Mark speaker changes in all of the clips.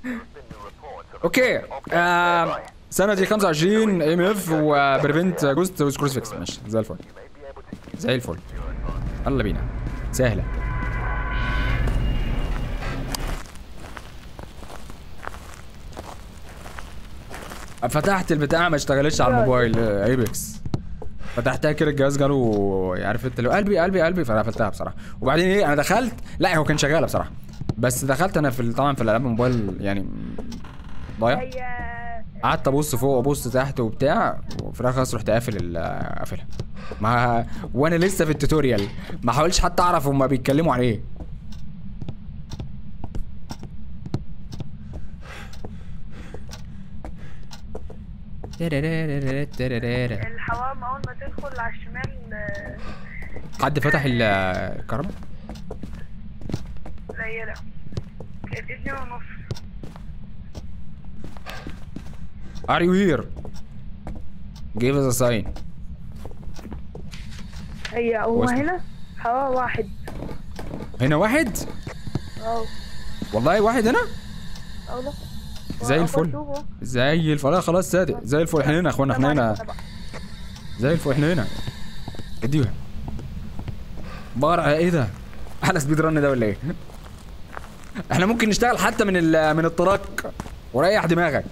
Speaker 1: اوكي آه سنة دي 25 ام اف وبريفنت جوست وكروسفيكس ماشي زي الفل زي الفل يلا بينا سهلة فتحت البتاع ما اشتغلتش على الموبايل ايبكس فتحتها كده الجهاز جاله عارف انت لو قلبي قلبي قلبي فانا قفلتها بصراحه وبعدين ايه انا دخلت لا هو كان شغاله بصراحه بس دخلت انا في ال- طبعا في الالعاب الموبايل يعني ضايع
Speaker 2: هي
Speaker 1: قعدت ابص فوق وابص تحت وبتاع وفي الاخر خلاص رحت قافل ال- قافلها ما وانا لسه في التوتوريال ما حاولش حتى اعرف هما بيتكلموا عن ايه
Speaker 2: الحوام اول ما تدخل على الشمال آه،
Speaker 1: حد فتح ال- الكهرباء
Speaker 2: قليلة كانت اتنين ونص
Speaker 1: Are you here? Give us a sign.
Speaker 2: هي هو
Speaker 1: وصل.
Speaker 2: هنا حوام واحد
Speaker 1: هنا واحد؟
Speaker 2: اه
Speaker 1: والله واحد هنا؟
Speaker 2: اه لا
Speaker 1: زي الفل زي الفل لا خلاص صادق زي الفل احنا هنا يا اخوانا احنا هنا زي الفل احنا هنا اديها بقرا ايه ده؟ احلى سبيد رن ده ولا ايه؟ احنا ممكن نشتغل حتى من ال من التراك وريح دماغك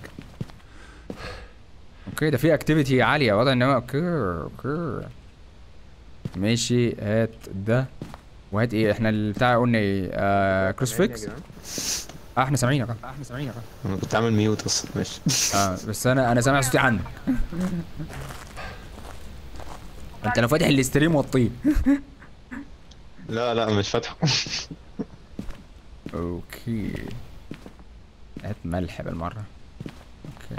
Speaker 1: اوكي ده في اكتيفيتي عالية وضع ان هو اوكي اوكي ماشي هات ده وهات ايه احنا البتاع قلنا ايه آه كروس فيكس اه احنا سامعينك اه احنا سامعينك اه
Speaker 3: انا كنت عامل ميوت اصلا ماشي
Speaker 1: اه بس انا انا سامع صوتي عنك انت لو فاتح الاستريم وطيه
Speaker 3: لا لا مش فاتحه
Speaker 1: اوكي هات ملح بالمره اوكي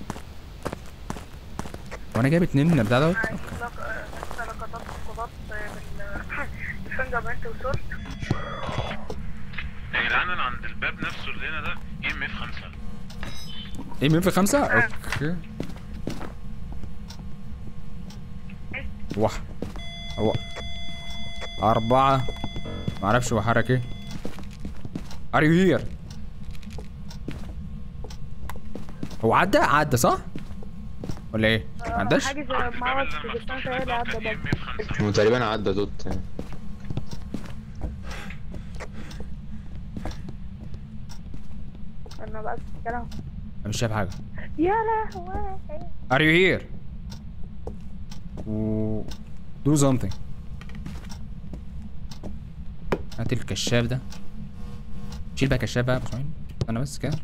Speaker 1: وانا جايب اتنين من البتاع دوت
Speaker 2: لقطات خطوط بالفنجر بنت وصورت
Speaker 4: يا جدعان انا عند الباب نفسه اللي هنا ده ام اف 5
Speaker 1: ايه مين في خمسة؟ اوكي واحد هو أربعة معرفش هو حرك ايه Are you here؟ هو عدى؟ عدى صح؟ ولا ايه؟ ما عداش؟
Speaker 2: حاجة زي
Speaker 4: عند
Speaker 2: ما
Speaker 4: الباب
Speaker 2: عملت
Speaker 4: اللي
Speaker 2: في
Speaker 4: انا
Speaker 2: الجسم
Speaker 4: مفتوح
Speaker 2: هي
Speaker 4: ده
Speaker 2: اللي عدى
Speaker 4: كان
Speaker 2: برضه
Speaker 4: ام اف 5
Speaker 3: هو تقريبا عدى دوت يعني.
Speaker 2: انا بقى كلام
Speaker 1: أنا مش شايف حاجة
Speaker 2: يا لهوي
Speaker 1: Are you here؟ و... Do something هات الكشاف ده شيل بقى كشاف بقى يا ابو اسماعيل انا بس كده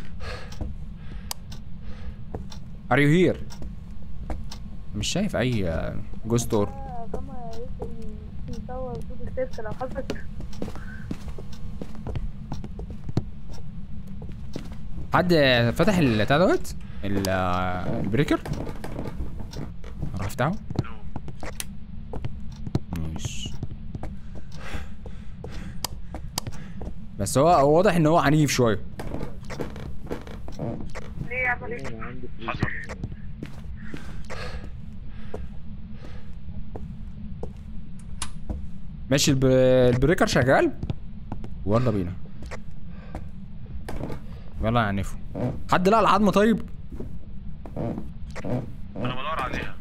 Speaker 1: Are you here؟ مش شايف اي جو ستور
Speaker 2: كما يمكن يصور صوت السيرك لو حصلت
Speaker 1: حد فتح البتاع دوت ال- البريكر اروح افتحه ماشي بس هو هو واضح ان هو عنيف شويه
Speaker 2: ليه يعمل ايه؟
Speaker 4: حصل
Speaker 1: ماشي الب... البريكر شغال يلا بينا يلا يا عنيفو حد لقى العظمه طيب
Speaker 4: انا بدور عليها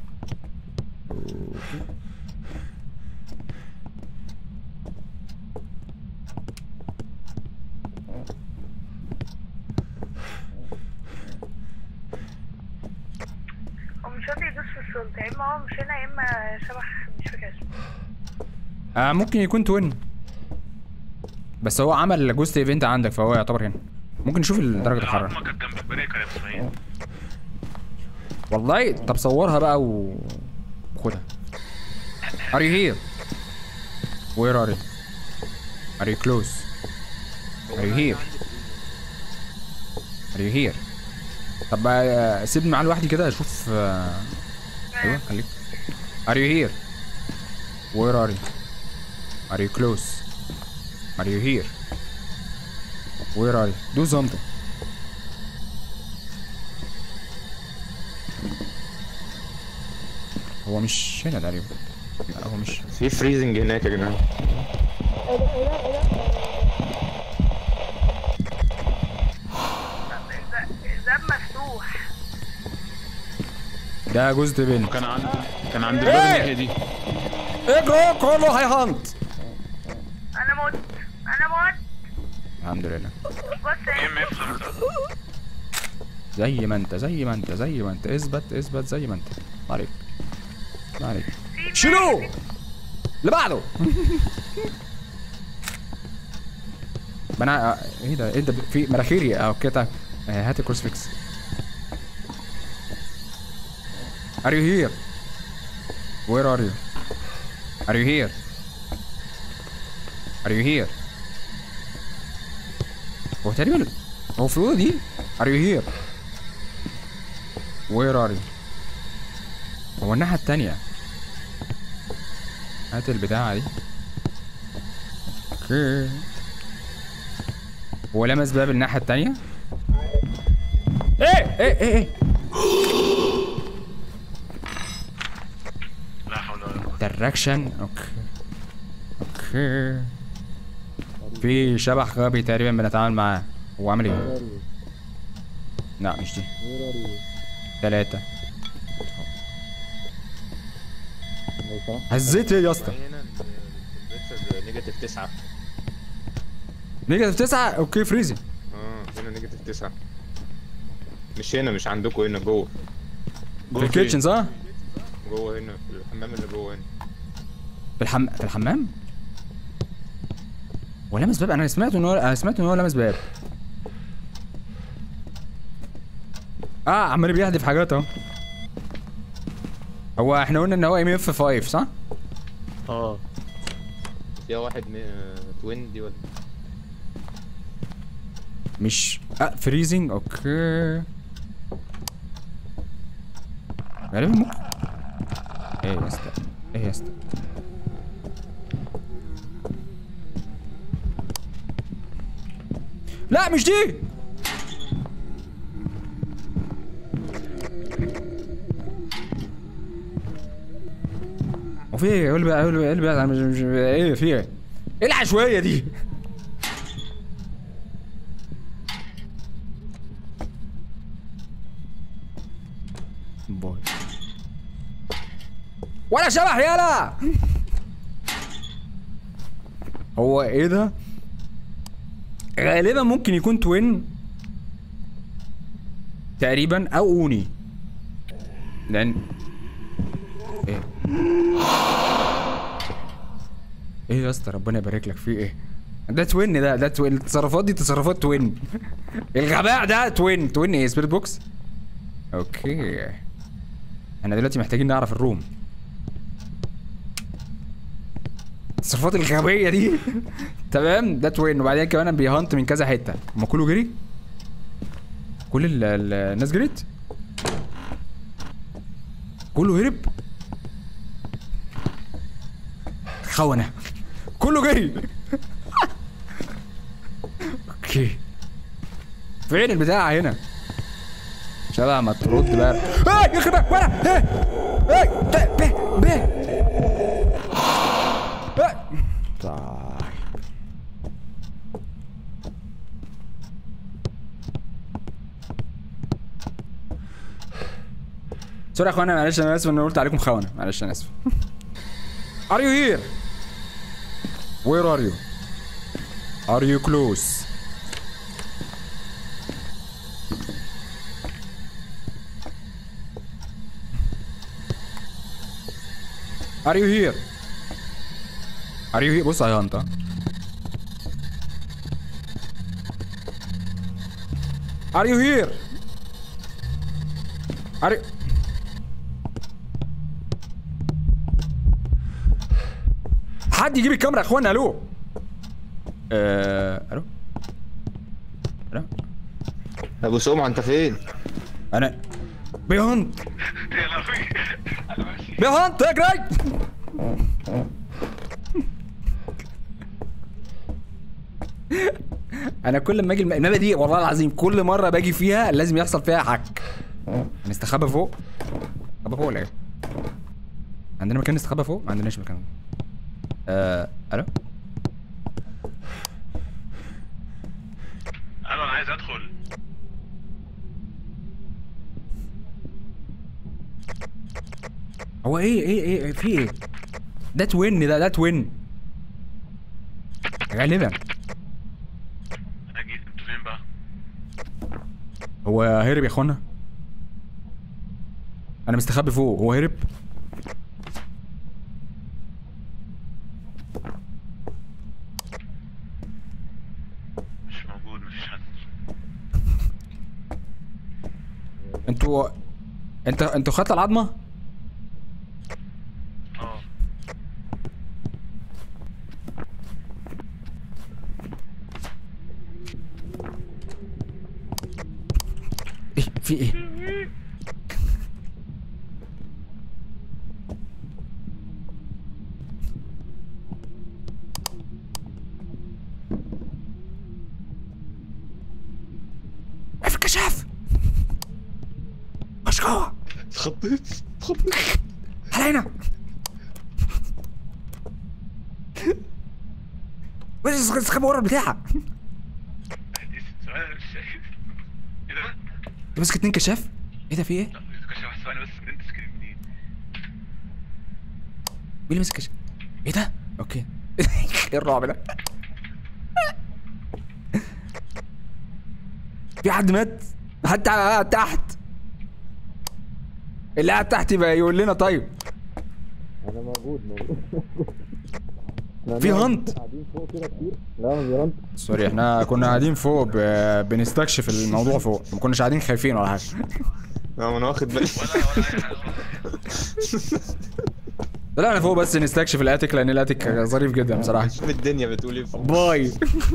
Speaker 2: هو مش راضي يدوس في السلطة يا اما هو مش هنا يا اما شبح مش فاكر اسمه
Speaker 1: آه ممكن يكون توين بس هو عمل جوست ايفنت عندك فهو يعتبر هنا ممكن نشوف درجه الحراره
Speaker 4: العظمه كانت جنب البريكر يا اسماعيل
Speaker 1: والله طب صورها بقى و خدها Are you here? Where are you? Are you close? Are you here? Are you here? طب آه، سيبني معاه لوحدي كده اشوف آه، ايوه خليك Are you here? Where are you? Are you close? Are you here? Where are you? Do something. هو مش هنا تقريبا لا هو مش
Speaker 3: في فريزنج هناك يا جدعان
Speaker 2: ايه ده ايه ده ايه ده
Speaker 1: ده جزء بنت
Speaker 3: كان عند كان عند الباب
Speaker 1: إيه؟
Speaker 3: الناحيه دي
Speaker 1: اجروا كله هيهانت
Speaker 2: انا موت انا موت
Speaker 1: الحمد لله
Speaker 2: بص
Speaker 4: اي ام اف 5
Speaker 1: زي ما انت زي ما انت زي ما انت اثبت اثبت زي ما انت الله عليك الله عليك
Speaker 2: في
Speaker 1: شيلوه اللي بعده ما انا ايه ده ايه ده في مناخيري او كده آه، هات الكروسفيكس Are you here? Where are you? Are you here? Are you here? هو تقريبا هو في الأوضة دي Are you here? Where are you? هو الناحية التانية هات البتاعة دي اوكي هو لمس باب الناحية التانية ايه ايه ايه ايه
Speaker 4: لا حول ولا قوه
Speaker 1: دايركشن اوكي اوكي في شبح غبي تقريبا بنتعامل معاه هو عامل ايه؟ لا مش دي ثلاثة هزيت ايه يا اسطى؟
Speaker 3: هنا التمبريتشر نيجاتيف 9
Speaker 1: نيجاتيف تسعة اوكي فريزي
Speaker 3: اه هنا نيجاتيف 9 مش هنا مش عندكم هنا جوه
Speaker 1: في
Speaker 3: جوه
Speaker 1: الكيتشن
Speaker 3: فين؟
Speaker 1: صح؟
Speaker 3: جوه هنا في الحمام اللي جوه هنا
Speaker 1: في الحم... في الحمام؟ هو لمس باب انا سمعت ان هو انا سمعت ان هو لمس باب اه عمال بيحذف حاجات اهو هو احنا قلنا ان هو ام اف 5 صح؟
Speaker 3: اه فيها واحد م... توين دي ولا
Speaker 1: مش اه فريزنج اوكي غالبا ممكن ايه يا اسطى ايه يا اسطى لا مش دي وفي ايه قول بقى قول بقى قول بقى مش مش ايه في ايه ايه العشوائيه دي باي ولا شبح يالا هو ايه ده غالبا ممكن يكون توين تقريبا او اوني لان ايه ايه يا اسطى ربنا يبارك لك في ايه ده توين ده ده توين التصرفات دي تصرفات توين الغباء ده توين توين ايه سبيريت بوكس اوكي احنا دلوقتي محتاجين نعرف الروم التصرفات الغبية دي تمام ده توين وبعدين كمان بيهانت من كذا حتة هما كله جري كل ال- ال- الناس جريت كله هرب خونة كله جري اوكي فين البتاع هنا شبع ما ترد بقى ايه يخرب بقى ورا ايه ايه ب ب ب إيه. طيب سوري يا اخوانا معلش انا اسف ان أنا قلت عليكم خونه معلش انا اسف Are you here? Where are you? Are you close? Are you here? Are you here? بص يا انت Are you here? Are you... حد يجيب الكاميرا يا اخوانا الو آه، الو الو
Speaker 3: ابو سمعه انت فين؟
Speaker 1: انا بيهانت
Speaker 4: يا لهوي انا ماشي
Speaker 1: بيهانت يا جراي انا كل ما اجي الم- المابا دي والله العظيم كل مره باجي فيها لازم يحصل فيها حك نستخبى فوق نستخبى فوق ولا ايه عندنا مكان نستخبى فوق ما عندناش مكان آه الو
Speaker 4: انا عايز ادخل
Speaker 1: هو ايه ايه ايه إيه، في ايه ده توين ده ده توين غالبا
Speaker 4: انا جيت انتوا فين بقى؟
Speaker 1: هو هرب يا اخوانا انا مستخبي فوق هو هرب
Speaker 4: مش موجود مفيش حد
Speaker 1: انتوا انت انتوا خدت العظمه
Speaker 4: اه
Speaker 1: ايه في ايه في الكشاف خش جوه
Speaker 3: اتخضيت اتخضيت
Speaker 1: علينا بس استخبى ورا البتاع
Speaker 4: دي سؤال انا مش شايف ايه ده؟
Speaker 1: انت ماسك اتنين كشاف ايه ده في ايه؟
Speaker 4: لا كشف واحد ثواني بس انت سكرين منين؟
Speaker 1: مين اللي ماسك كشاف؟ ايه ده؟ اوكي ايه الرعب ده؟ في حد مات؟ حد قاعد تحت اللي قاعد تحت يبقى يقول لنا طيب
Speaker 3: انا موجود موجود
Speaker 1: في هانت
Speaker 3: قاعدين فوق كده كتير لا ما بيرنت
Speaker 1: سوري احنا كنا قاعدين فوق ب... بنستكشف الموضوع فوق ما كناش قاعدين خايفين ولا حاجه
Speaker 3: لا ما انا واخد بالي
Speaker 4: ولا ولا اي حاجه خالص
Speaker 1: طلعنا فوق بس نستكشف الاتيك لان الاتيك ظريف جدا بصراحه
Speaker 3: شوف الدنيا بتقول ايه فوق
Speaker 1: باي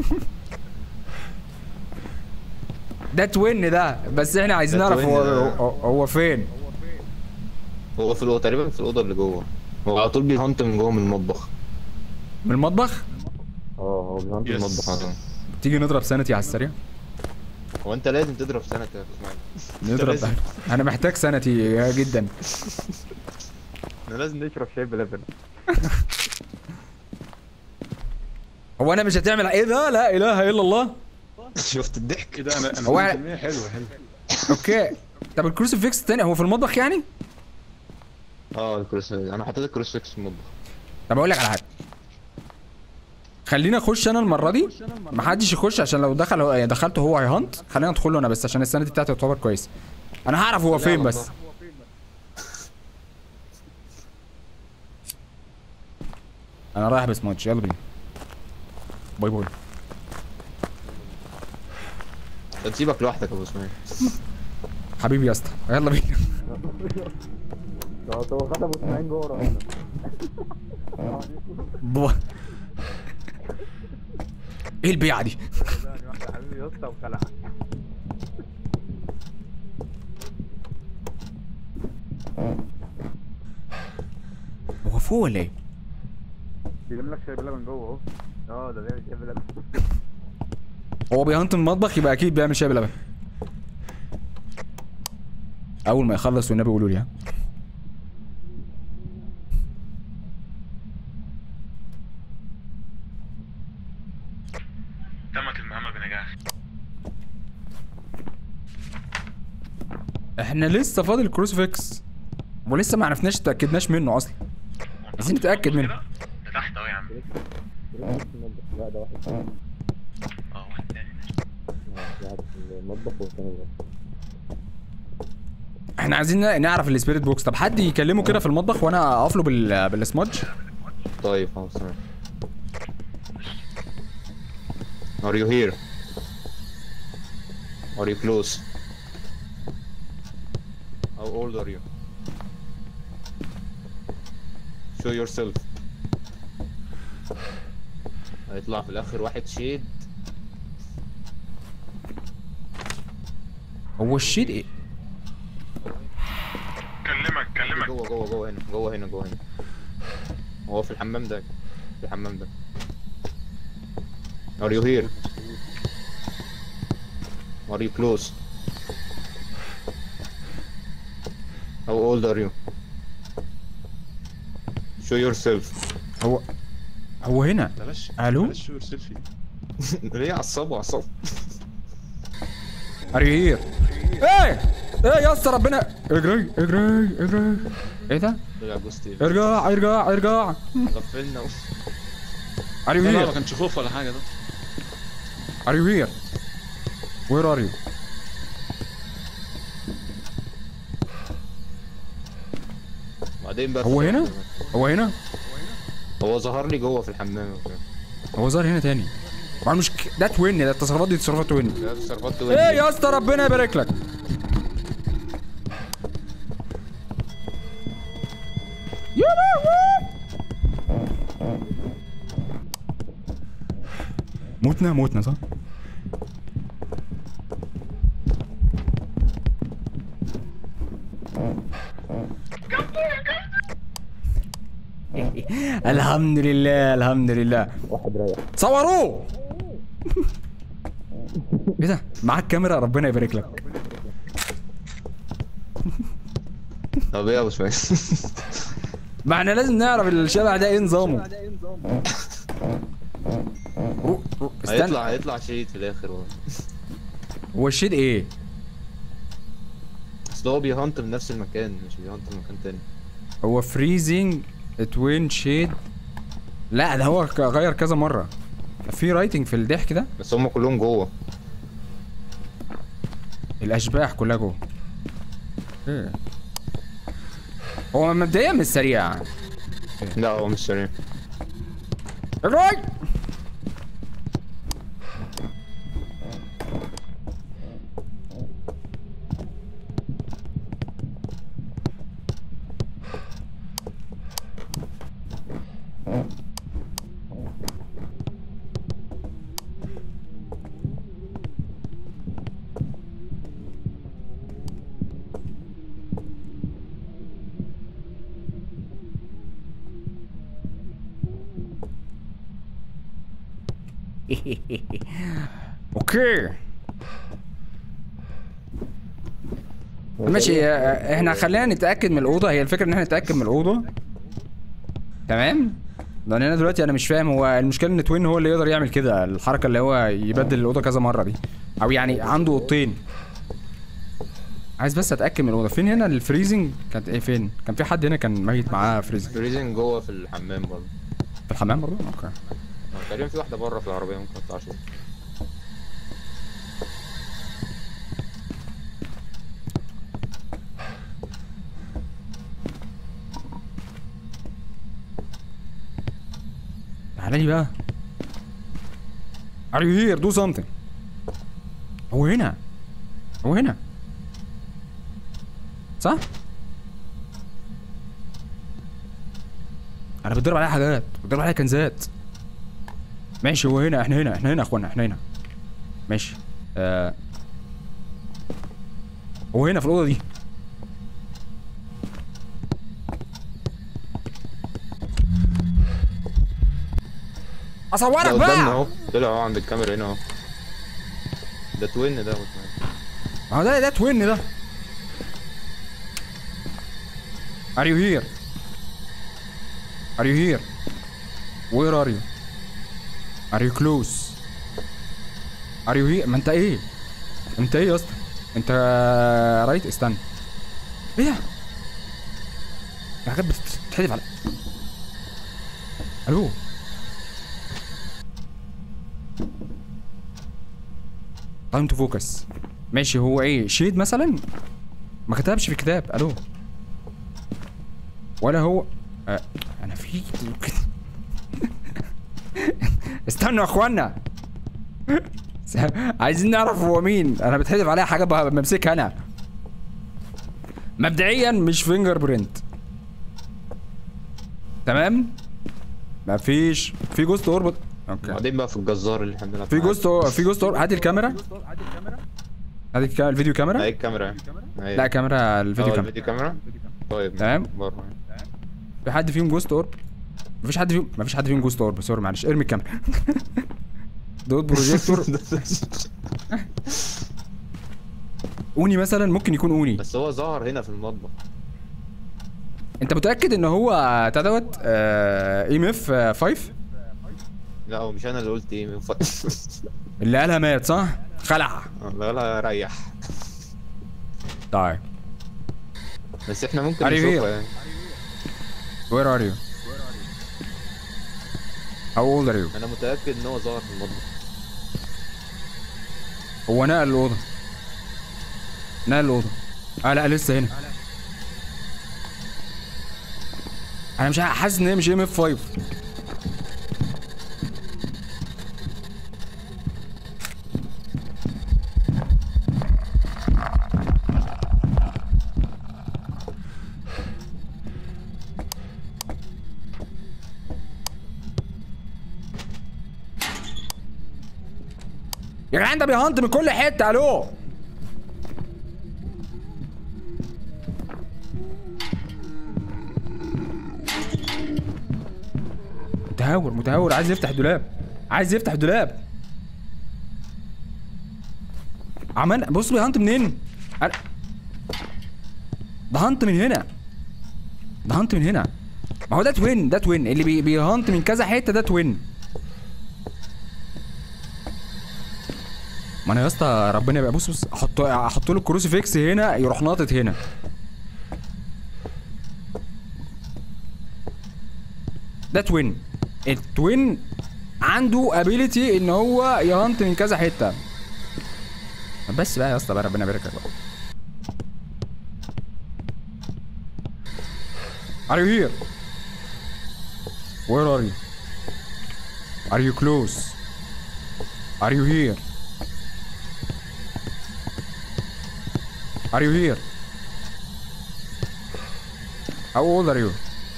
Speaker 1: ده توين ده بس احنا عايزين
Speaker 3: ده
Speaker 1: نعرف
Speaker 3: توين
Speaker 1: هو
Speaker 3: ده.
Speaker 1: هو- هو فين
Speaker 3: هو في الاوضه تقريبا في الاوضه اللي جوه هو على طول بيهانت من جوه من المطبخ
Speaker 1: من المطبخ
Speaker 3: اه هو بيهانت من
Speaker 4: يس.
Speaker 3: المطبخ على طول
Speaker 1: تيجي نضرب سنتي على السريع
Speaker 3: هو انت لازم تضرب سنه يا اسماعيل
Speaker 1: نضرب
Speaker 3: لازم.
Speaker 1: انا محتاج سنتي جدا
Speaker 3: احنا لازم نشرب شاي بلبن
Speaker 1: هو انا مش هتعمل ايه ده لا اله الا الله
Speaker 3: شفت الضحك
Speaker 5: ايه ده انا انا
Speaker 1: هو-
Speaker 5: 100% حلو حلو
Speaker 1: اوكي طب الكروسيفيكس التاني هو في المطبخ يعني
Speaker 3: اه الكروس انا حطيت الكروسفيكس في المطبخ
Speaker 1: طب اقول لك على حاجه خلينا اخش انا المره دي محدش يخش عشان لو دخل هو دخلته هو هيهانت خلينا ندخل له انا بس عشان السنه بتاعتي تعتبر كويس انا هعرف هو
Speaker 3: لا
Speaker 1: فين
Speaker 3: والله.
Speaker 1: بس انا رايح بسموتش يلا بينا باي باي
Speaker 3: طب سيبك لوحدك يا ابو اسماعيل
Speaker 1: حبيبي يا اسطى يلا بينا
Speaker 3: هو خد ابو اسماعيل جوه ربنا
Speaker 1: بو- ايه البيعه دي
Speaker 3: حبيبي يا اسطى وخلع
Speaker 1: هو فوق ولا ايه
Speaker 3: بيجيب لك شاي بلبن جوه اهو اه ده بيعمل شاي بلبن
Speaker 1: هو بيهانت من المطبخ يبقى اكيد بيعمل شاي بلبن اول ما يخلص والنبي قولوا لي ها
Speaker 4: تمت المهمه بنجاح
Speaker 1: احنا لسه فاضل كروسفيكس ولسه ما عرفناش اتاكدناش منه اصلا عايزين نتاكد منه
Speaker 4: ده تحت اهو يا عم
Speaker 3: لا ده واحد تاني
Speaker 4: اه واحد تاني
Speaker 3: واحد في المطبخ والتاني بره
Speaker 1: احنا عايزين نعرف السبيريت بوكس طب حد يكلمه كده في المطبخ وانا اقف له بال... بالسمادج
Speaker 3: طيب خلاص تمام Are you here? Are you close? How old are you? Show yourself. هيطلع في الاخر واحد شيد
Speaker 1: هو الشيت ايه
Speaker 4: كلمك كلمك
Speaker 3: جوه جوه جوه هنا جوه هنا جوه هنا هو في الحمام ده في الحمام ده Are you here? Are you close? How old are you? Show yourself.
Speaker 1: هو هو هنا
Speaker 5: بلاش
Speaker 1: الو
Speaker 5: بلاش شور سيلفي
Speaker 3: ليه عصبه عصبه
Speaker 1: ار يو هير ايه ايه يا اسطى ربنا اجري اجري اجري ايه ده
Speaker 3: طلع جوست ايه
Speaker 1: ارجع ارجع ارجع
Speaker 3: غفلنا
Speaker 1: Are you
Speaker 4: لا لا ما
Speaker 1: here?
Speaker 4: كانش خوف ولا حاجه ده
Speaker 1: Are you here? Where are you?
Speaker 3: بعدين بقى
Speaker 1: هو هنا؟ هو هنا؟
Speaker 3: هو ظهر لي جوه في الحمام وكده.
Speaker 1: هو ظهر هنا تاني طبعا مش ك... ده توين ده التصرفات دي تصرفات توين
Speaker 3: لا تصرفات
Speaker 1: ايه يا اسطى ربنا يبارك لك يا لهوي موتنا موتنا صح؟ الحمد لله الحمد لله
Speaker 3: واحد رايح
Speaker 1: صوروه ايه ده معاك كاميرا ربنا يبارك لك
Speaker 3: طب ايه يا ابو شويه
Speaker 1: ما احنا لازم نعرف الشبح ده ايه نظامه رو- رو- استنى
Speaker 3: هيطلع هيطلع شيء في الاخر والله.
Speaker 1: هو الشيد ايه
Speaker 3: اصل هو بيهانت من نفس المكان مش بيهانت من مكان تاني
Speaker 1: هو فريزنج توين شيد لا ده هو ك- غير كذا مره في رايتنج في الضحك ده
Speaker 3: بس هم كلهم جوه
Speaker 1: الاشباح كلها جوه ايه هو مبدئيا مش سريع
Speaker 3: لا هو مش سريع
Speaker 1: الراي اوكي ماشي آه، احنا خلينا نتاكد من الاوضه هي الفكره ان احنا نتاكد من الاوضه تمام لان انا دلوقتي انا مش فاهم هو المشكله ان توين هو اللي يقدر يعمل كده الحركه اللي هو يبدل الاوضه كذا مره دي او يعني عنده اوضتين عايز بس اتاكد من الاوضه فين هنا الفريزنج كانت ايه فين كان في حد هنا كان ميت معاه فريزنج
Speaker 3: فريزنج جوه في الحمام برضه
Speaker 1: في الحمام برضه اوكي
Speaker 3: تقريبا في واحده بره في العربيه ممكن ما تطلعش
Speaker 1: تعالى لي بقى Are you here? Do something. هو هنا. هو هنا. صح؟ انا بتضرب عليها حاجات، بتضرب عليها كنزات. ماشي هو هنا احنا هنا احنا هنا يا اخوانا احنا هنا. ماشي. آه. هو هنا في الاوضه دي. اصورك
Speaker 3: ده قدامنا
Speaker 1: بقى
Speaker 3: اهو طلع اهو عند الكاميرا هنا اهو ده توين ده
Speaker 1: ما هو ده ده توين ده Are you here? Are you here? Where are you? Are you close? Are you here? ما انت ايه؟ انت ايه يا اسطى؟ انت رايت استنى ايه ده؟ في حاجات بتتحدف على الو تايم تو فوكس ماشي هو ايه شيد مثلا ما كتبش في الكتاب الو ولا هو آه انا في استنوا يا اخوانا عايزين نعرف هو مين انا بتحدف عليها حاجه ب- بمسكها انا مبدئيا مش فينجر برينت تمام مفيش في جوست اوربت اوكي
Speaker 3: بعدين بقى في الجزار اللي احنا بنلعب
Speaker 1: في
Speaker 3: معاه.
Speaker 1: جوست في جوست هات الكاميرا هات الكا- الفيديو كاميرا
Speaker 3: اهي الكاميرا اهي
Speaker 1: لا كاميرا الفيديو
Speaker 3: اه
Speaker 1: كاميرا
Speaker 3: الفيديو كاميرا طيب
Speaker 1: تمام.
Speaker 3: بره
Speaker 1: في حد فيهم جوست اورب مفيش حد فيهم مفيش حد فيهم جوست اورب سوري معلش ارمي الكاميرا دوت بروجيكتور اوني مثلا ممكن يكون اوني
Speaker 3: بس هو ظهر هنا في المطبخ
Speaker 1: انت متاكد ان هو بتاع دوت ام اف 5
Speaker 3: لا هو مش انا اللي قلت ايه من ف...
Speaker 1: اللي قالها مات صح خلع
Speaker 3: لا لا ريح
Speaker 1: طيب
Speaker 3: بس احنا ممكن
Speaker 1: Are you
Speaker 3: نشوفها يعني
Speaker 1: Where are you? How old are you?
Speaker 3: انا متاكد ان هو ظهر في المطبخ
Speaker 1: هو نقل الأوضة نقل الأوضة اه لا لسه هنا أنا مش عارف- حاسس إن هي مش ام اف 5 يا جدعان ده بيهنت من كل حتة الو متهور متهور عايز يفتح دولاب عايز يفتح دولاب عمال بص بيهنت منين أنا- ده هنت من هنا ده هنت من هنا ما هو ده توين ده توين اللي بي بيهنت من كذا حته ده توين ما انا يا اسطى ربنا يبقى بص بص احط احط له الكروسيفيكس هنا يروح ناطط هنا ده توين التوين عنده ابيليتي ان هو يهنت من كذا حته بس بقى يا اسطى بقى ربنا يبارك لك بقى Are you here? Where are you? Are you close? Are you here? Are you here? How old are you?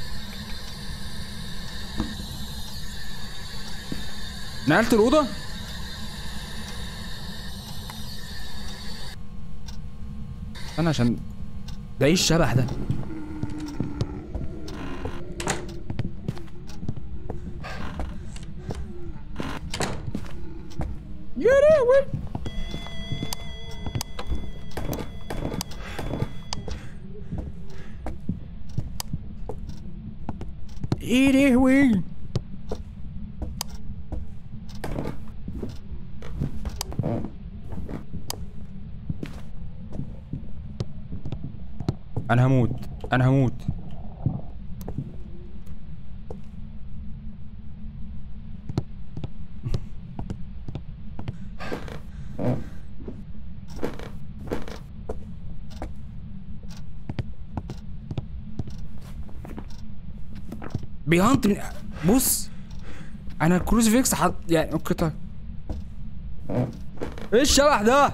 Speaker 1: نقلت الأوضة؟ أنا عشان ده إيه الشبح ده؟ يا لهوي ايه لهوي انا هموت انا هموت بيهانت من بص انا الكروسيفيكس حط يعني اوكي طيب ايه الشبح ده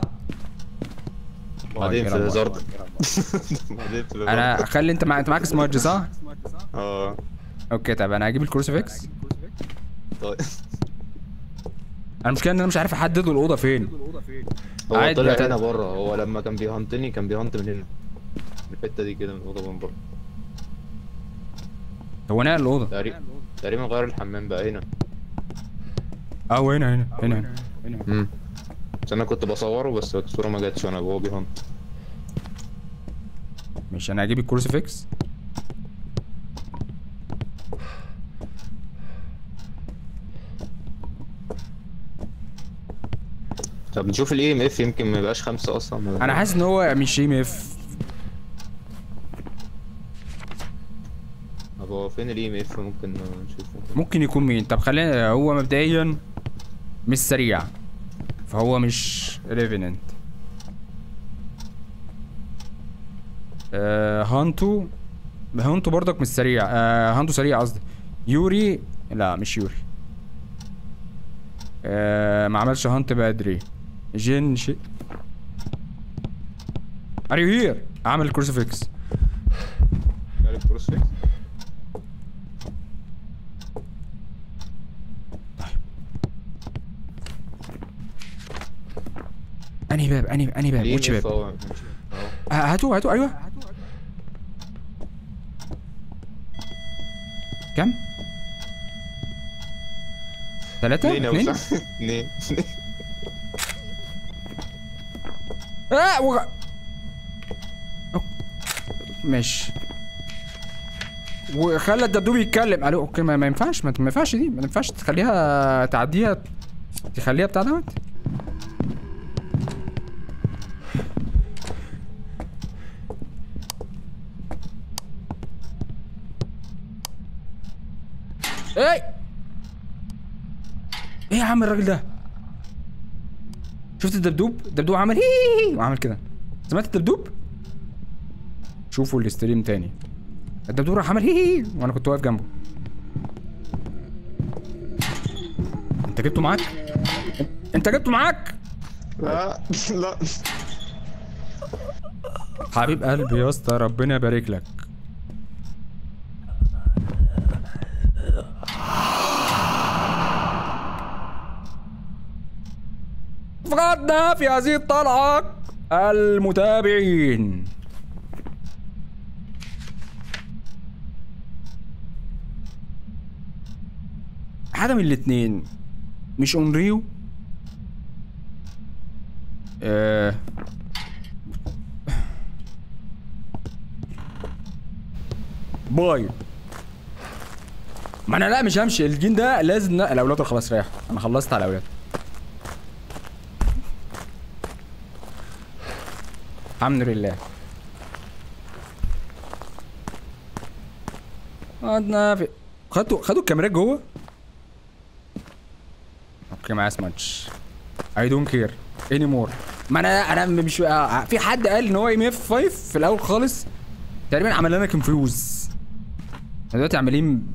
Speaker 3: بعدين
Speaker 1: آه،
Speaker 3: في
Speaker 1: يلا.
Speaker 3: هزار بعدين في
Speaker 1: انا خلي انت مع... انت معاك سمارج صح
Speaker 3: اه
Speaker 1: اوكي طب انا هجيب الكروسيفيكس
Speaker 3: طيب
Speaker 1: انا المشكله ان انا مش عارف احدد الاوضه فين
Speaker 3: هو
Speaker 1: عادي
Speaker 3: طلع
Speaker 1: يعني.
Speaker 3: هنا بره هو لما كان بيهنتني كان بيهنت من هنا من الحته دي كده من الاوضه من بره
Speaker 1: هو نقل الاوضه
Speaker 3: تقريبا تقريبا غير الحمام بقى هنا
Speaker 1: اه هو هنا هنا هنا هنا
Speaker 3: امم بس انا كنت بصوره بس الصوره ما جاتش وانا وهو بيهنت
Speaker 1: مش انا هجيب الكروسيفيكس
Speaker 3: طب نشوف الاي ام اف يمكن ما يبقاش خمسه اصلا
Speaker 1: انا حاسس ان هو مش ام اف
Speaker 3: طب هو فين الاي ام اف ممكن نشوفه
Speaker 1: ممكن يكون مين طب خلينا هو مبدئيا مش سريع فهو مش ريفيننت آه هانتو هانتو برضك مش سريع آه هانتو سريع قصدي يوري لا مش يوري آه ما عملش هانت بدري جين شي ار يو هير عمل الكروسيفيكس
Speaker 3: الكروسفيكس
Speaker 1: انهي باب انهي انهي باب وش باب
Speaker 3: اهو اهو
Speaker 1: آه، هاتوا هاتوا ايوه كم؟ ثلاثة؟
Speaker 3: اتنين
Speaker 1: اثنين؟
Speaker 3: أو صح؟ اتنين
Speaker 1: اه وغ... أوك. ماشي وخلى الدبدوب يتكلم قالوا اوكي ما, ما ينفعش ما, ما ينفعش دي ما ينفعش تخليها تعديها تخليها بتاع دوت ايه ايه يا عم الراجل ده شفت الدبدوب الدبدوب عمل هي وعمل كده سمعت الدبدوب شوفوا الاستريم تاني الدبدوب راح عمل هي وانا كنت واقف جنبه انت جبته معاك انت جبته معاك
Speaker 3: لا لا
Speaker 1: حبيب قلبي يا اسطى ربنا يبارك لك فقدنا في هذه الطلعة المتابعين حاجة من الاتنين مش اونريو آه باي ما انا لا مش همشي الجين ده لازم ن- الاولاد خلاص ريح انا خلصت على الاولاد الحمد لله قعدنا في خدوا خدوا الكاميرات جوه اوكي ما اسمعش اي دونت كير اني مور ما انا انا مش آه، في حد قال ان هو ام اف 5 في الاول خالص تقريبا عمل لنا كونفيوز احنا دلوقتي عمالين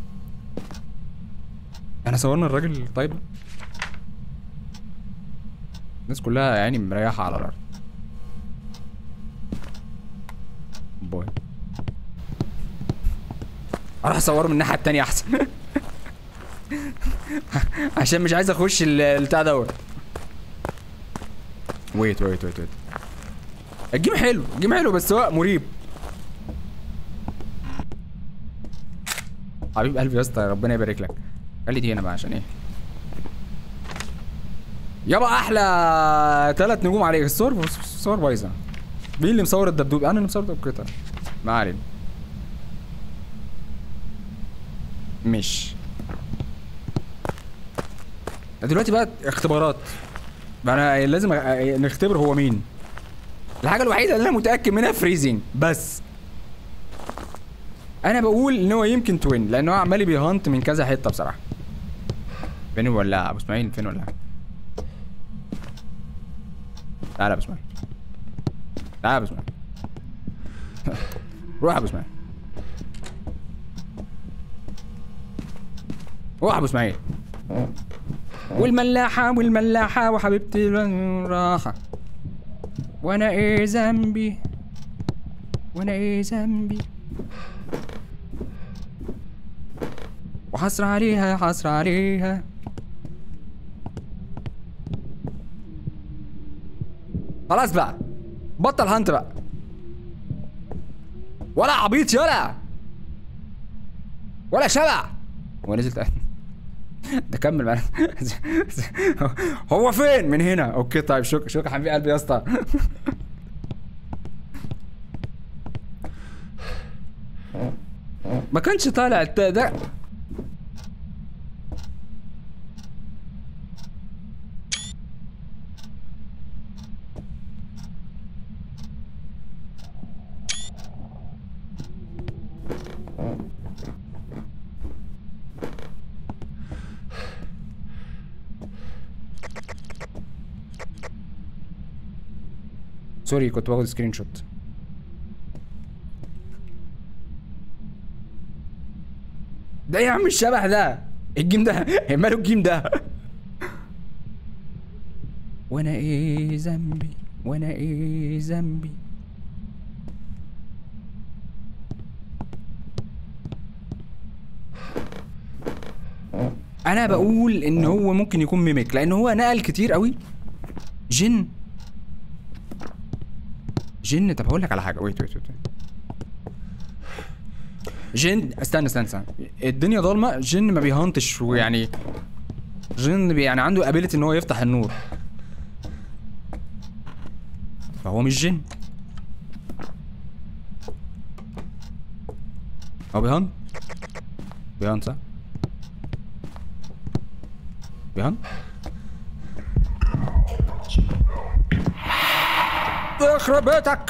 Speaker 1: احنا صورنا الراجل طيب الناس كلها يعني مريحة على الأرض باي اروح اصوره من الناحية التانية احسن عشان مش عايز اخش ال- البتاع دوت ويت ويت ويت ويت الجيم حلو الجيم حلو بس هو مريب حبيب قلبي يا اسطى ربنا يبارك لك خلي دي هنا بقى عشان ايه يابا احلى ثلاث نجوم عليك الصور الصور بايظه مين اللي مصور الدبدوب انا اللي مصور الدبدوب ما علينا مش دلوقتي بقى اختبارات بقى انا لازم أ- نختبر هو مين الحاجه الوحيده اللي انا متاكد منها فريزنج بس انا بقول ان هو يمكن توين لان هو عمال بيهانت من كذا حته بصراحه فين ولا ابو اسماعيل فين ولا تعالى يا ابو اسماعيل تعالى يا ابو اسماعيل روح يا ابو اسماعيل روح يا ابو اسماعيل والملاحة والملاحة وحبيبتي راحة وانا ايه ذنبي وانا ايه ذنبي وحسرة عليها حسرة عليها خلاص بقى بطل هانت بقى ولا عبيط يلا ولا شبع هو نزل تاني ده كمل معانا هو فين من هنا اوكي طيب شكرا شكرا حبيب قلبي يا اسطى ما كانش طالع الت- ده سوري كنت باخد سكرين شوت ده يا عم الشبح ده الجيم ده ماله الجيم ده وانا ايه ذنبي وانا ايه ذنبي انا بقول ان هو ممكن يكون ميميك لان هو نقل كتير قوي جن جن طب هقول لك على حاجه ويت ويت ويت جن استنى استنى استنى الدنيا ضلمه جن ما بيهانتش ويعني جن بي- يعني عنده ابيلتي ان هو يفتح النور فهو مش جن هو بيهان بيهان صح بيهان يخرب بيتك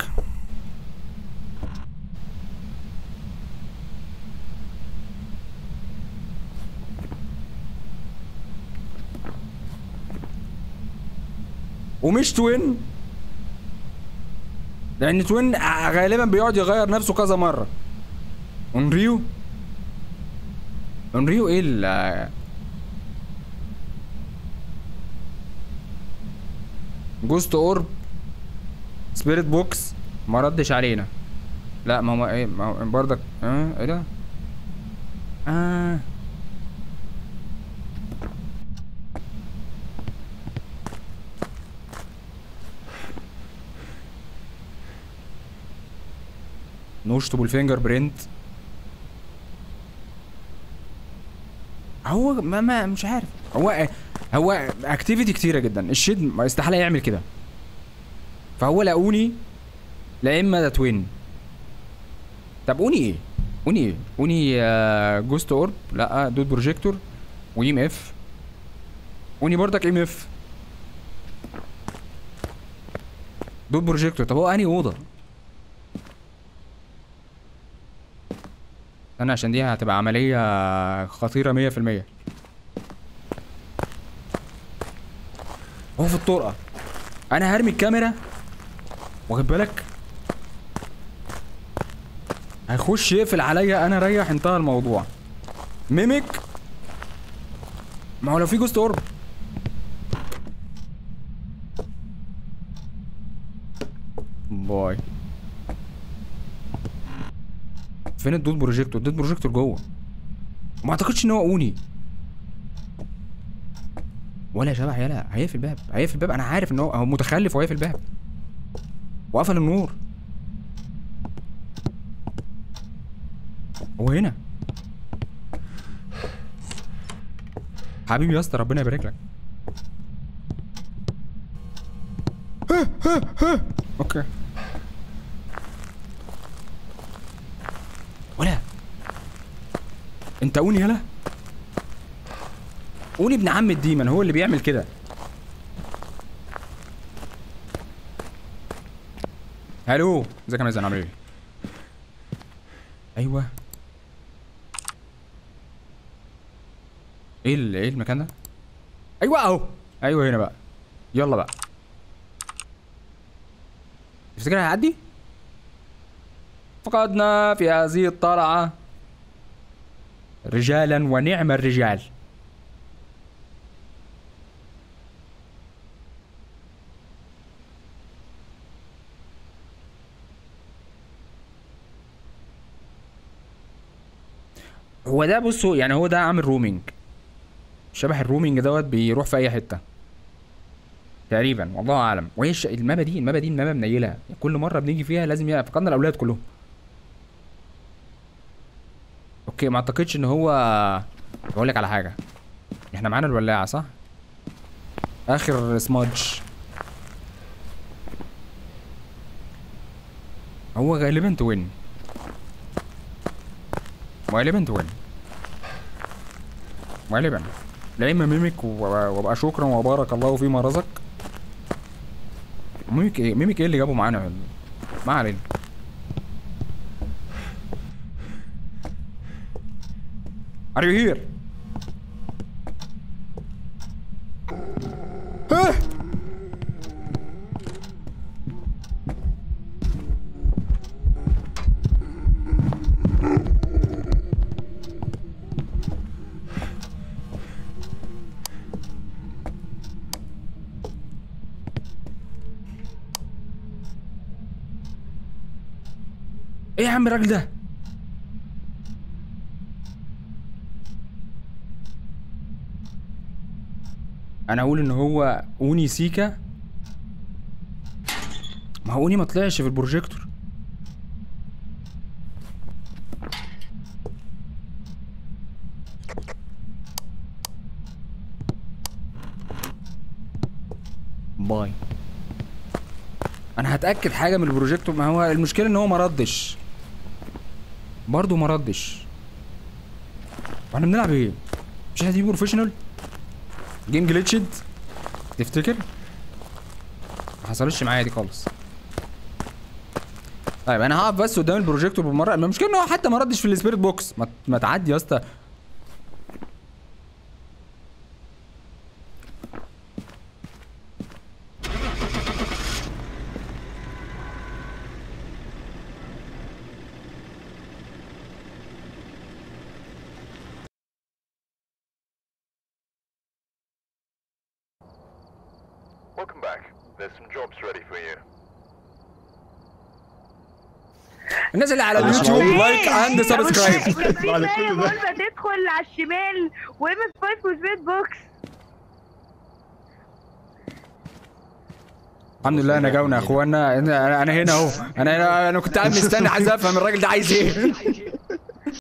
Speaker 1: ومش توين لان توين ع- غالبا بيقعد يغير نفسه كذا مره اونريو اونريو ايه ال جوست اورب سبيريت بوكس ما ردش علينا لا ما هو ايه ما هو برضك اه ايه ده اه نشطب الفينجر برينت هو ما, ما مش عارف هو هو اكتيفيتي كتيره جدا الشيد ما استحاله يعمل كده فهو لا اوني لا اما ده توين طب اوني ايه اوني ايه اوني آه جوست اورب لا دود بروجيكتور وام اف اوني برضك ام اف دود بروجيكتور طب هو انهي اوضه انا عشان دي هتبقى عمليه خطيره مية في المية هو في الطرقه انا هرمي الكاميرا واخد بالك هيخش يقفل عليا انا ريح انتهى الموضوع ميمك ما هو لو في جوست اورب باي فين الدود بروجيكتور الدود بروجيكتور جوه ما اعتقدش ان هو اوني ولا شبح يلا هيقفل الباب هيقفل الباب انا عارف ان هو هو متخلف وهيقفل الباب وقفل النور هو هنا حبيبي يا اسطى ربنا يبارك لك اوكي ولا انت اوني يلا اوني ابن عم الديمن هو اللي بيعمل كده الو ازيك يا مازن عامل ايه ايوه ايه ال- ايه المكان ده ايوه اهو ايوه هنا بقى يلا بقى تفتكر هيعدي فقدنا في هذه الطلعة رجالا ونعم الرجال هو ده بصوا يعني هو ده عامل رومينج شبح الرومينج دوت بيروح في اي حته تقريبا والله اعلم وهي الش- المابا دي المابا دي المابا منيله كل مره بنيجي فيها لازم يبقى فقدنا الاولاد كلهم اوكي ما اعتقدش ان هو بقول لك على حاجه احنا معانا الولاعه صح اخر سمادج هو غالبا توين غالبا توين غالبا لا اما ميمك و- وابقى شكرا وبارك الله فيما رزق ميمك ايه ميمك ايه اللي جابه معانا ما علينا Are you here? Ah! ايه يا عم الراجل ده؟ انا اقول ان هو اوني سيكا ما هو اوني ما طلعش في البروجيكتور باي انا هتاكد حاجه من البروجيكتور ما هو المشكله ان هو ما ردش برضه ما ردش واحنا بنلعب ايه مش دي بروفيشنال جيم جليتشد تفتكر ما حصلتش معايا دي خالص طيب انا هقف بس قدام البروجيكتور بالمره المشكله ان هو حتى ما ردش في السبيريت بوكس ما, ما تعدي يا اسطى
Speaker 5: Welcome back. There's some jobs ready for you.
Speaker 1: الناس اللي على اليوتيوب لايك اند سبسكرايب
Speaker 2: كان في
Speaker 6: بعد
Speaker 2: زي
Speaker 6: كل ده.
Speaker 2: غرفة تدخل على الشمال وام 5 وسبيد بوكس
Speaker 1: الحمد لله نجاونا يا اخوانا انا أنا هنا اهو انا انا أنا كنت قاعد مستني عايز افهم الراجل ده عايز ايه